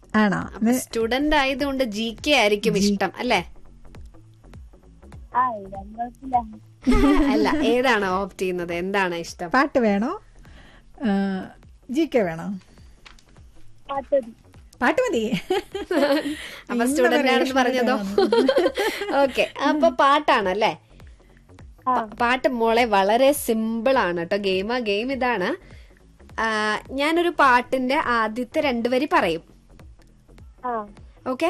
ആണോ സ്റ്റുഡന്റ് ആയതുകൊണ്ട് G K ആയിരിക്കും ഇഷ്ടം അല്ലേ ആ ഇടാൻ കുഴപ്പമില്ല അല്ല ഏതാണ് ഓപ്റ്റ് ചെയ്യുന്നത് എന്താണ് ഇഷ്ടം പാട്ട് വേണോ ജി കെ വേണോ പാട്ടൊരു പാട്ട് മതി അപ്പൊ സ്റ്റുഡന്റ് ആണെന്ന് പറഞ്ഞതോ ഓക്കെ അപ്പൊ പാട്ടാണല്ലേ പ- പാട്ട് മോളെ വളരെ സിമ്പിൾ ആണ് കേട്ടോ ഗെയിം ആ ഗെയിം ഇതാണ് ആ, ഞാനൊരു പാട്ടിന്റെ ആദ്യത്തെ രണ്ട് വരി പറയും ആ ഓക്കെ